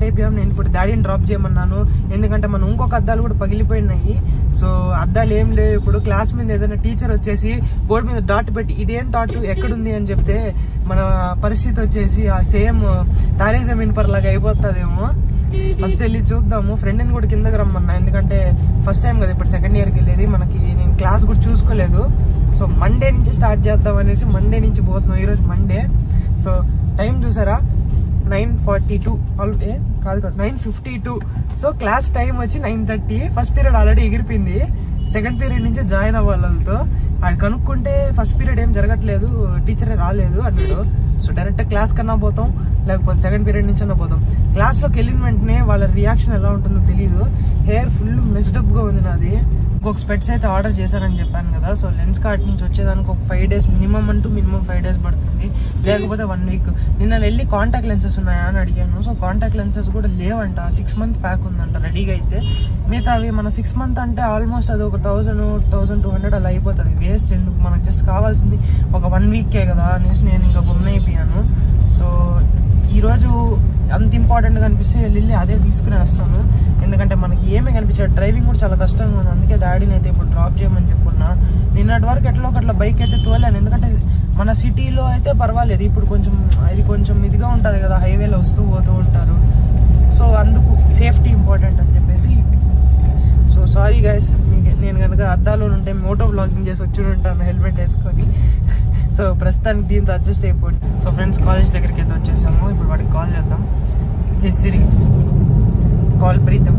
అయిపోయాం నేను ఇప్పుడు డాడీని డ్రాప్ చేయమన్నాను ఎందుకంటే మనం ఇంకొక అద్దాలు కూడా పగిలిపోయినాయి సో అద్దాలు ఏం లేవు ఇప్పుడు క్లాస్ మీద ఏదైనా టీచర్ వచ్చేసి బోర్డు మీద డాట్ పెట్టి ఇదేం డాట్ ఎక్కడుంది అని చెప్తే మన పరిస్థితి వచ్చేసి ఆ సేమ్ తారే జమీన్ పర్ లాగా అయిపోతుందేమో ఫస్ట్ వెళ్ళి చూద్దాము ఫ్రెండ్ని కూడా కిందకి రమ్మన్నా ఎందుకంటే ఫస్ట్ టైం కదా ఇప్పుడు సెకండ్ ఇయర్కి వెళ్ళేది మనకి నేను క్లాస్ కూడా చూసుకోలేదు సో మండే నుంచి స్టార్ట్ చేద్దాం అనేసి మండే నుంచి పోతున్నాం ఈరోజు మండే సో టైం చూసారా నైన్ ఫార్టీ టూ ఆల్రెడీ కాదు కాదు nine fifty two so class time వచ్చి nine thirty first period already ఎగిరిపోయింది సెకండ్ పీరియడ్ నుంచి జాయిన్ అవ్వాలతో అది కనుక్కుంటే ఫస్ట్ పీరియడ్ ఏం జరగట్లేదు టీచరే రాలేదు అన్నాడు సో డైరెక్ట్ క్లాస్ కన్నా పోతాం లేకపోతే సెకండ్ పీరియడ్ నుంచి అన్నా పోతాం క్లాస్లోకి వెళ్ళిన వెంటనే వాళ్ళ రియాక్షన్ ఎలా ఉంటుందో తెలియదు హెయిర్ ఫుల్ మెస్డప్గా ఉంది నాది ఇంకొక స్పెట్స్ అయితే ఆర్డర్ చేశానని చెప్పాను కదా సో లెన్స్ కార్ట్ నుంచి వచ్చేదానికి ఒక ఫైవ్ డేస్ మినిమం అంటూ మినిమం ఫైవ్ డేస్ పడుతుంది లేకపోతే వన్ వీక్ నిన్న వెళ్ళి కాంటాక్ట్ లెన్సెస్ ఉన్నాయా అని అడిగాను సో కాంటాక్ట్ లెన్సెస్ కూడా లేవంట సిక్స్ మంత్ ప్యాక్ ఉందంట రెడీగా అయితే మిగతా అవి మన సిక్స్ మంత్ అంటే ఆల్మోస్ట్ అది ఒక థౌసండ్ థౌసండ్ టూ హండ్రెడ్ అలా అయిపోతుంది వేస్ట్ ఎందుకు మనకు జస్ట్ కావాల్సింది ఒక వన్ వీకే కదా అనేసి నేను ఇంకా గుమ్మ అయిపోయాను సో ఈరోజు అంత ఇంపార్టెంట్గా అనిపిస్తే వెళ్ళి అదే తీసుకుని వస్తాను ఎందుకంటే మనకి ఏమీ కనిపించదు డ్రైవింగ్ కూడా చాలా కష్టంగా ఉంది అందుకే డాడీని అయితే ఇప్పుడు డ్రాప్ చేయమని చెప్పుకున్నా నిన్నటి వరకు ఎట్లా ఒకట్లా బైక్ అయితే తోలాను ఎందుకంటే మన సిటీలో అయితే పర్వాలేదు ఇప్పుడు కొంచెం ఇది కొంచెం ఇదిగా ఉంటుంది కదా హైవేలో వస్తూ పోతూ ఉంటారు సో అందుకు సేఫ్టీ ఇంపార్టెంట్ అని చెప్పేసి సో సారీ గైస్ నేను కనుక అద్దాలో ఉంటే మోటో బ్లాగింగ్ చేసి వచ్చి ఉంటాను హెల్మెట్ వేసుకొని సో ప్రస్తుతానికి దీంతో అడ్జస్ట్ అయిపోయింది సో ఫ్రెండ్స్ కాలేజ్ దగ్గరికి అయితే వచ్చేసాము ఇప్పుడు వాడికి కాల్ చేద్దాం హే సిరి కాల్ ప్రీతం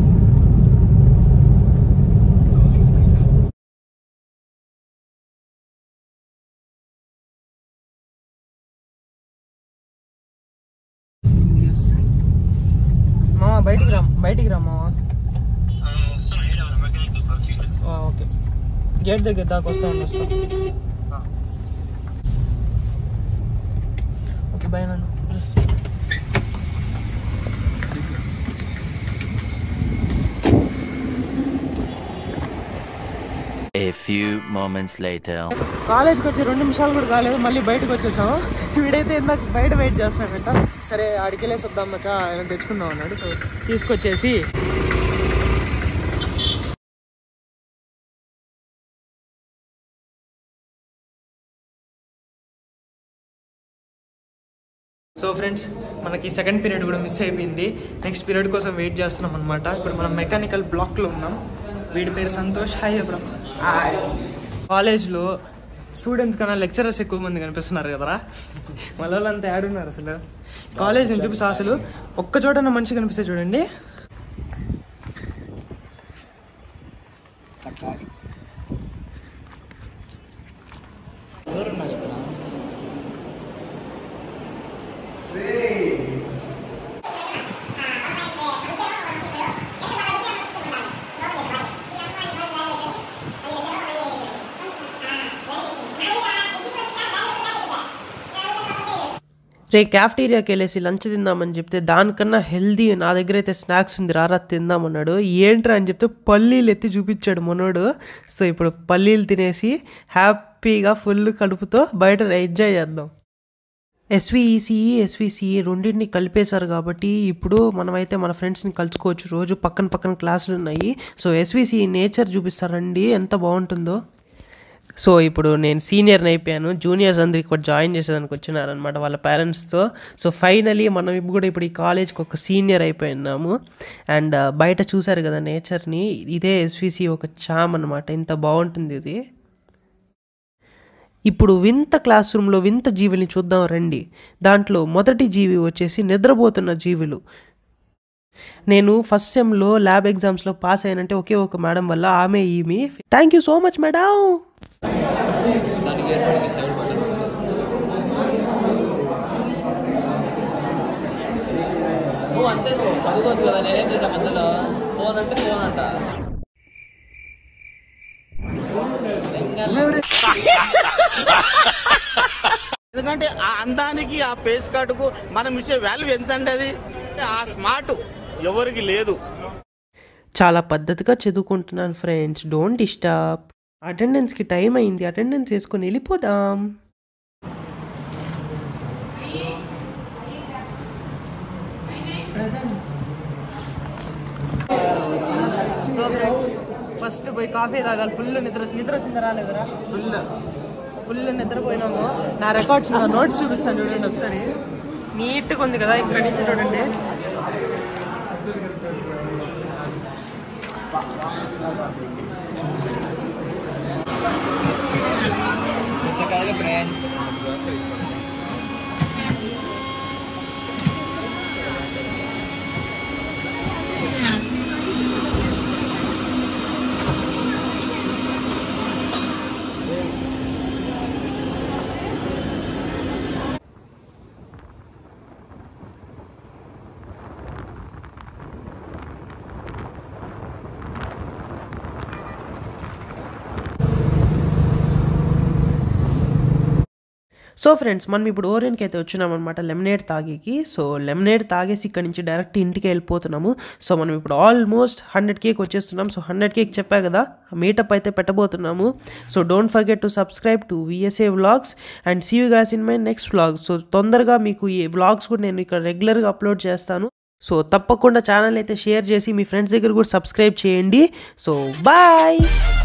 మామ బయటికి రా బయటికి రా మామ ఆ, ఓకే గేట్ దగ్గర దాకా వస్తా ఉండి వస్తా ఓకే బాయ్ నన్ను please A few moments later. కాలేజ్కి వచ్చి రెండు నిమిషాలు కూడా కాలేదు మళ్ళీ బయటకు వచ్చేసాము వీడైతే ఇందాక బయట వెయిట్ చేస్తున్నాడంట సరే ఆడికి వెళ్ళేసి వద్దాం మచ్చా ఆయన తెచ్చుకుందాం అన్నాడు సో తీసుకొచ్చేసి సో ఫ్రెండ్స్ మనకి సెకండ్ పీరియడ్ కూడా మిస్ అయిపోయింది నెక్స్ట్ పీరియడ్ కోసం వెయిట్ చేస్తున్నాం అనమాట ఇప్పుడు మనం మెకానికల్ బ్లాక్లో ఉన్నాం వీడి పేరు సంతోష్ హాయ్ అబ్రా హాయ్ కాలేజ్లో స్టూడెంట్స్ కన్నా లెక్చరర్స్ ఎక్కువ మంది కనిపిస్తున్నారు కదరా మళ్ళీ వాళ్ళంతా యాడ్ ఉన్నారు అసలు కాలేజ్ నుంచి చూపిస్తా అసలు ఒక్క చోట మనిషి కనిపిస్తే చూడండి రే క్యాఫ్టీరియాకి వెళ్ళేసి లంచ్ తిందామని చెప్తే దానికన్నా హెల్దీ నా దగ్గర అయితే స్నాక్స్ ఉంది రారా తిందామన్నాడు ఏంట్రా అని చెప్తే పల్లీలు ఎత్తి చూపించాడు మనోడు సో ఇప్పుడు పల్లీలు తినేసి హ్యాపీగా ఫుల్ కడుపుతో బయట ఎంజాయ్ చేద్దాం ఎస్విఈసిఈ ఎస్విసిఈ రెండింటిని కలిపేశారు కాబట్టి ఇప్పుడు మనమైతే మన ఫ్రెండ్స్ని కలుసుకోవచ్చు రోజు పక్కన పక్కన క్లాసులు ఉన్నాయి సో ఎస్విసిఈ నేచర్ చూపిస్తారండి ఎంత బాగుంటుందో సో ఇప్పుడు నేను సీనియర్ని అయిపోయాను జూనియర్స్ అందరికి కూడా జాయిన్ చేసేదానికి వచ్చినారనమాట వాళ్ళ పేరెంట్స్తో సో ఫైనలీ మనం ఇప్పుడు కూడా ఇప్పుడు ఈ కాలేజ్కి ఒక సీనియర్ అయిపోయినాము అండ్ బయట చూసారు కదా నేచర్ని ఇదే ఎస్విసి ఒక చామ్ అనమాట ఇంత బాగుంటుంది ఇది ఇప్పుడు వింత క్లాస్ రూమ్లో వింత జీవిని చూద్దాం రండి దాంట్లో మొదటి జీవి వచ్చేసి నిద్రపోతున్న జీవులు నేను ఫస్ట్ సెమ్లో ల్యాబ్ ఎగ్జామ్స్లో పాస్ అయినంటే ఒకే ఒక మేడం వల్ల ఆమె ఈమె thank you so much madam దానికి ఏర్పడికి సైడ్ బటన్ నువ్వు అంతే నువ్వు చదువుకోవచ్చు కదా నేనేం చేసా మధ్యలో ఫోన్ అంటే ఫోన్ అంట ఎందుకంటే ఆ అందానికి ఆ పేస్ కార్డుకు మనం ఇచ్చే వాల్యూ ఎంత అండి అది ఆ స్మార్ట్ ఎవరికి లేదు చాలా పద్ధతిగా చదువుకుంటున్నాను ఫ్రెండ్స్ డోంట్ డిస్టర్బ్ అటెండెన్స్కి టైం అయింది అటెండెన్స్ వేసుకొని వెళ్ళిపోదాం ప్రెసెంట్ ఫస్ట్ పోయి కాఫీ తాగాలి ఫుల్ నిద్ర వచ్చి నిద్ర వచ్చిందా రాలేదురా ఫుల్ ఫుల్ నిద్రపోయినాము నా రికార్డ్స్ నా నోట్స్ చూపిస్తాను చూడండి ఒకసారి నీట్గా ఉంది కదా ఇక్కడి నుంచి చూడండి పుచ్చకాయలు ఫ్రెండ్స్ సో ఫ్రెండ్స్ మనం ఇప్పుడు ఓరియన్కి అయితే వచ్చినాం అనమాట లెమనేడ్ తాగేకి సో లెమనేడ్ తాగేసి ఇక్కడ నుంచి డైరెక్ట్ ఇంటికి వెళ్ళిపోతున్నాము సో మనం ఇప్పుడు ఆల్మోస్ట్ హండ్రెడ్ కేక్ వచ్చేస్తున్నాం సో హండ్రెడ్ కేక్ చెప్పా కదా మీటప్ అయితే పెట్టబోతున్నాము so don't forget to subscribe to VSA vlogs and see you guys in my next vlog so తొందరగా మీకు ఈ వ్లాగ్స్ కూడా నేను ఇక్కడ రెగ్యులర్గా అప్లోడ్ చేస్తాను సో తప్పకుండా ఛానల్ అయితే షేర్ చేసి మీ ఫ్రెండ్స్ దగ్గర కూడా సబ్స్క్రైబ్ చేయండి సో బాయ్